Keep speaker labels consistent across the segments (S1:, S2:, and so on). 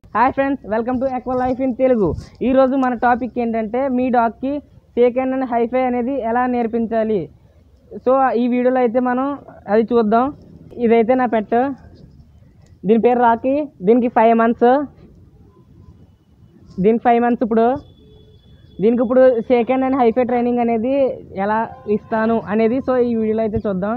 S1: hi friends welcome to aqua life in Telugu ఈరోజు మన topic ఏంటంటే మీ డాగ్కి సేకెండ్ అండ్ హైఫై అనేది ఎలా నేర్పించాలి సో ఈ వీడియోలో అయితే మనం అది చూద్దాం ఇదైతే నా పెట్ దీని పేరు రాకి దీనికి ఫైవ్ మంత్స్ దీనికి ఫైవ్ మంత్స్ ఇప్పుడు దీనికి ఇప్పుడు సెకండ్ అండ్ హైఫై ట్రైనింగ్ అనేది ఎలా ఇస్తాను అనేది సో ఈ వీడియోలో అయితే చూద్దాం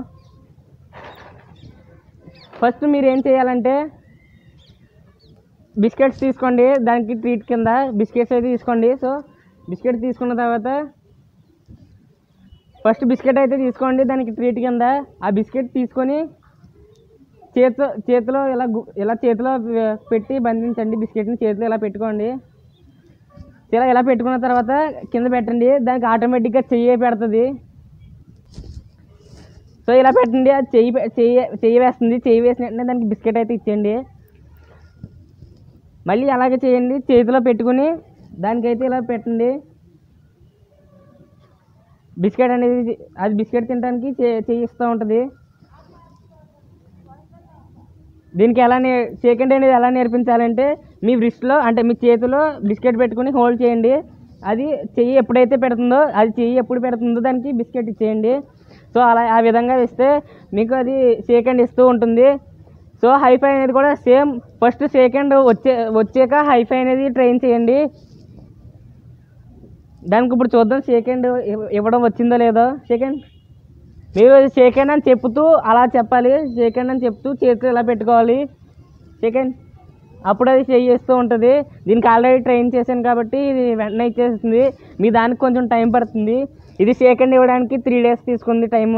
S1: ఫస్ట్ మీరు ఏం చేయాలంటే బిస్కెట్స్ తీసుకోండి దానికి ట్రీట్ కింద బిస్కెట్స్ అయితే తీసుకోండి సో బిస్కెట్ తీసుకున్న తర్వాత ఫస్ట్ బిస్కెట్ అయితే తీసుకోండి దానికి ట్రీట్ కింద ఆ బిస్కెట్ తీసుకొని చేతితో చేతిలో ఇలా గు- ఇలా చేతిలో ఆ, పెట్టి బంధించండి బిస్కెట్ని చేతిలో ఇలా పెట్టుకోండి ఇలా ఇలా పెట్టుకున్న తర్వాత కింద పెట్టండి దానికి ఆటోమేటిక్గా చెయ్యి పెడుతుంది సో ఇలా పెట్టండి అది చెయ్యి పె- చెయ్యి చెయ్యి వేస్తుంది చెయ్యి వేసిన వెంటనే దానికి బిస్కెట్ అయితే ఇచ్చేయండి మళ్ళీ అలాగే చేయండి చేతిలో పెట్టుకుని దానికైతే ఇలా పెట్టండి బిస్కెట్ అనేది అది బిస్కెట్ తినడానికి చే- చేయిస్తూ ఉంటుంది దీనికి ఎలా నే సెకండ్ అనేది ఎలా నేర్పించాలంటే మీ wrist-లో అంటే మీ చేతిలో బిస్కెట్ పెట్టుకుని హోల్డ్ చేయండి అది చెయ్యి ఎప్పుడైతే పెడుతుందో అది చెయ్యి ఎప్పుడు పెడుతుందో దానికి బిస్కెట్ ఇచ్చేయండి సో అలా ఆ విధంగా ఇస్తే మీకు అది సెకండ్ ఇస్తూ ఉంటుంది సో హైఫై అనేది కూడా సేమ్ ఫస్ట్ సెకండ్ వచ్చే వచ్చాక హైఫై అనేది ట్రైన్ చేయండి దానికి ఇప్పుడు చూద్దాం సెకండ్ ఇవ్వడం వచ్చిందో లేదో సెకండ్ మీరు సెకండ్ అని చెప్తూ అలా చెప్పాలి సెకండ్ అని చెప్తూ చేతులు ఇలా పెట్టుకోవాలి సెకండ్ అప్పుడు అది చేస్తూ ఉంటుంది దీనికి ఆల్రెడీ ట్రైన్ చేశాను కాబట్టి ఇది వెంటనే ఇచ్చేస్తుంది మీ దానికి కొంచెం టైం పడుతుంది ఇది సెకండ్ ఇవ్వడానికి త్రీ డేస్ తీసుకుంది టైము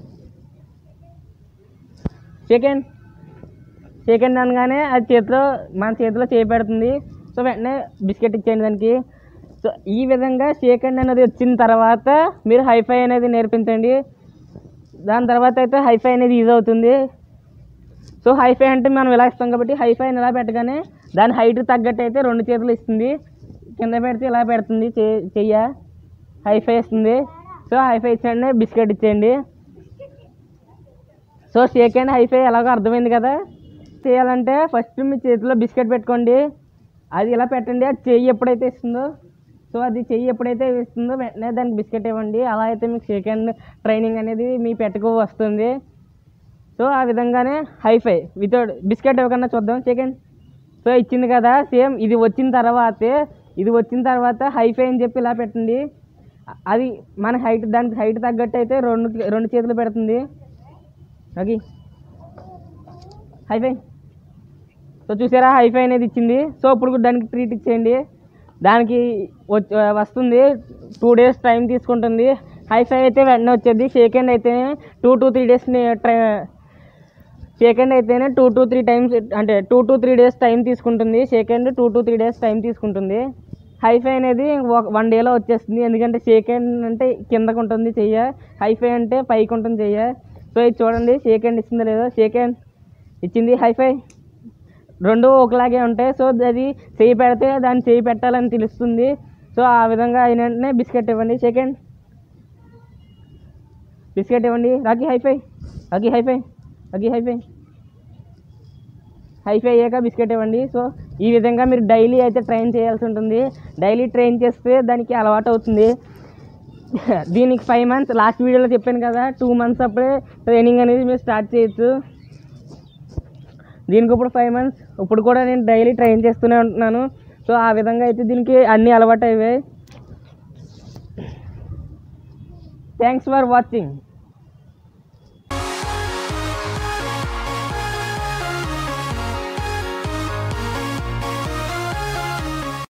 S1: సెకండ్ సెకండ్ అనగానే అది చేతిలో మన చేతిలో చేయి పెడుతుంది సో వెంటనే బిస్కెట్ ఇచ్చేయండి దానికి సో ఈ విధంగా సెకండ్ అనేది వచ్చిన తర్వాత మీరు హైఫై అనేది నేర్పించండి దాని తర్వాత అయితే హైఫై అనేది ఈజీ అవుతుంది సో హైఫై అంటే మనం ఇలా ఇస్తాం కాబట్టి హైఫైని ఇలా పెట్టగానే దాని హైట్ తగ్గట్టు అయితే రెండు చేతులు ఇస్తుంది కింద పెడితే ఇలా పెడుతుంది చే- చెయ్య హైఫై ఇస్తుంది సో హైఫై ఇచ్చేయండి బిస్కెట్ ఇచ్చేయండి సో సెకండ్ హైఫై ఎలాగో అర్థమైంది కదా చేయాలంటే ఫస్ట్ మీ చేతిలో బిస్కెట్ పెట్టుకోండి అది ఇలా పెట్టండి అది చెయ్యి ఎప్పుడైతే ఇస్తుందో సో అది చెయ్యి ఎప్పుడైతే ఇస్తుందో వెంటనే దానికి బిస్కెట్ ఇవ్వండి అలా అయితే మీకు సెకండ్ ట్రైనింగ్ అనేది మీ పెట్టుకు వస్తుంది సో ఆ విధంగానే హైఫై వితౌట్ బిస్కెట్ ఇవ్వకుండా చూద్దాం సెకండ్ సో ఇచ్చింది కదా సేమ్ ఇది వచ్చిన తర్వాతే ఇది వచ్చిన తర్వాత హైఫై అని చెప్పి ఇలా పెట్టండి అది మన హైట్ దానికి హైట్ తగ్గట్టు అయితే రెండు రెండు చేతులు పెడుతుంది ఓకే హైఫై సో చూసారా హైఫై అనేది ఇచ్చింది సో ఇప్పుడు దానికి ట్రీట్ ఇచ్చేయండి దానికి వచ్- వస్తుంది టూ డేస్ టైం తీసుకుంటుంది హైఫై అయితే వెంటనే వచ్చేది సెకండ్ అయితే two to three days try shake hand అయితేనే టూ టు త్రీ టైమ్స్ అంటే two to three days time తీసుకుంటుంది shake hand two to three days time తీసుకుంటుంది హైఫై అనేది ఒక వన్ డేలో వచ్చేస్తుంది ఎందుకంటే సెకండ్ అంటే కిందకు ఉంటుంది చెయ్య హైఫై అంటే పైకి ఉంటుంది చెయ్య సో ఇది చూడండి సెకండ్ ఇచ్చిందో లేదో సెకండ్ ఇచ్చింది హైఫై రెండు ఒకలాగే ఉంటాయి సో అది చేయి పెడితే దాన్ని చేయి పెట్టాలని తెలుస్తుంది సో ఆ విధంగా అయిన వెంటనే బిస్కెట్ ఇవ్వండి సెకండ్ బిస్కెట్ ఇవ్వండి Rocky high five Rocky high five Rocky high five high five అయ్యాక బిస్కెట్ ఇవ్వండి సో ఈ విధంగా మీరు డైలీ అయితే ట్రైన్ చేయాల్సి ఉంటుంది డైలీ ట్రైన్ చేస్తే దానికి అలవాటు అవుతుంది దీనికి ఫైవ్ మంత్స్ లాస్ట్ వీడియోలో చెప్పాను కదా టూ మంత్స్ అప్పుడే ట్రైనింగ్ అనేది మీరు స్టార్ట్ చేయొచ్చు దీనికి ఇప్పుడు ఫైవ్ మంత్స్ ఇప్పుడు కూడా నేను డైలీ ట్రైన్ చేస్తూనే ఉంటున్నాను సో ఆ విధంగా అయితే దీనికి అన్నీ అలవాటు అయ్యాయి థ్యాంక్స్ ఫర్ వాచింగ్